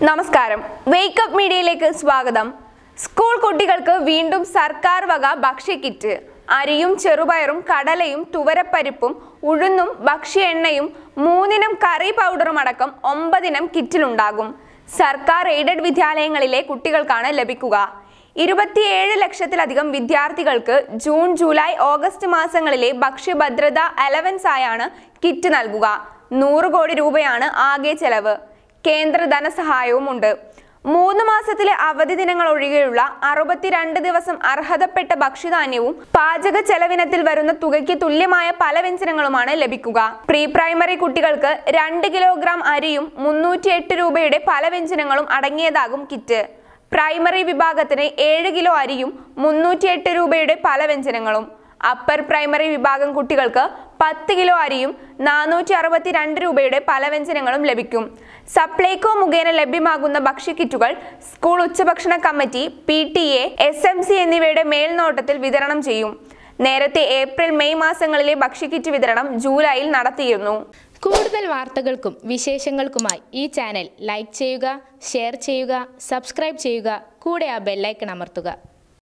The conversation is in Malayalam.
നമസ്കാരം വേക്കപ്പ് മീഡിയയിലേക്ക് സ്വാഗതം സ്കൂൾ കുട്ടികൾക്ക് വീണ്ടും സർക്കാർ വക ഭക്ഷ്യ കിറ്റ് അരിയും ചെറുപയറും കടലയും തുവരപ്പരിപ്പും ഉഴുന്നും ഭക്ഷ്യ എണ്ണയും മൂന്നിനം കറി പൗഡറും അടക്കം ഒമ്പതിനം കിറ്റിലുണ്ടാകും സർക്കാർ എയ്ഡഡ് വിദ്യാലയങ്ങളിലെ കുട്ടികൾക്കാണ് ലഭിക്കുക ഇരുപത്തിയേഴ് ലക്ഷത്തിലധികം വിദ്യാർത്ഥികൾക്ക് ജൂൺ ജൂലൈ ഓഗസ്റ്റ് മാസങ്ങളിലെ ഭക്ഷ്യഭദ്രത അലവൻസ് ആയാണ് കിറ്റ് നൽകുക നൂറ് കോടി രൂപയാണ് ആകെ ചെലവ് കേന്ദ്ര ധനസഹായവും ഉണ്ട് മൂന്ന് മാസത്തിലെ അവധി ദിനങ്ങൾ ഒഴികെയുള്ള അറുപത്തിരണ്ട് ദിവസം അർഹതപ്പെട്ട ഭക്ഷ്യധാന്യവും പാചക ചെലവിനത്തിൽ വരുന്ന തുകയ്ക്ക് തുല്യമായ പല വ്യഞ്ജനങ്ങളുമാണ് ലഭിക്കുക പ്രീ പ്രൈമറി കുട്ടികൾക്ക് രണ്ട് കിലോഗ്രാം അരിയും മുന്നൂറ്റി എട്ട് രൂപയുടെ പല വ്യഞ്ജനങ്ങളും അടങ്ങിയതാകും കിറ്റ് പ്രൈമറി വിഭാഗത്തിന് ഏഴ് കിലോ അരിയും മുന്നൂറ്റി എട്ട് രൂപയുടെ പല വ്യഞ്ജനങ്ങളും അപ്പർ പ്രൈമറി വിഭാഗം കുട്ടികൾക്ക് പത്ത് കിലോ അരിയും നാനൂറ്റി അറുപത്തി രണ്ട് രൂപയുടെ പല വ്യഞ്ജനങ്ങളും ലഭിക്കും സപ്ലൈകോ മുഖേന ലഭ്യമാകുന്ന ഭക്ഷ്യക്കിറ്റുകൾ സ്കൂൾ ഉച്ചഭക്ഷണ committee P T A S M C എന്നിവയുടെ മേൽനോട്ടത്തിൽ വിതരണം ചെയ്യും നേരത്തെ ഏപ്രിൽ മെയ് മാസങ്ങളിലെ ഭക്ഷ്യക്കിറ്റ് വിതരണം ജൂലൈയിൽ നടത്തിയിരുന്നു കൂടുതൽ വാർത്തകൾക്കും വിശേഷങ്ങൾക്കുമായി ഈ ചാനൽ ലൈക്ക് ചെയ്യുക ഷെയർ ചെയ്യുക സബ്സ്ക്രൈബ് ചെയ്യുക കൂടെ ആ ബെല്ലൈക്കൺ അമർത്തുക